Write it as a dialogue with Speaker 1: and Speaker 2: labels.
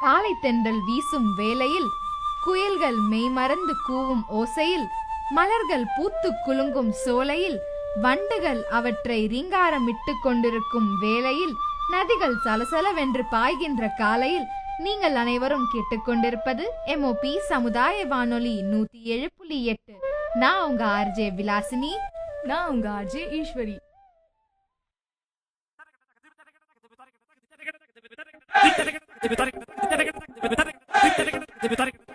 Speaker 1: காலை தென்றல் வீசும் வேளையில் குயில்கள் மெய்மறந்து கூவும் ஓசையில் மலர்கள் பூத்து குலுங்கும் சோலையில் வண்டுகள் அவற்றை ரீங்காரமிட்டு கொண்டிருக்கும் வேளையில் நதிகள் சலசலவென்று பாய்கின்ற காலையில் நீங்கள் அனைவரும் கேட்டுக்கொண்டிருப்பது எம்ஓபி சமுதாய வானொலி நூத்தி ஏழு புள்ளி எட்டு நான் உங்க ஆர்ஜே விலாசினி
Speaker 2: நான் உங்க ஆர்ஜே ஈஸ்வரி
Speaker 3: Thank you.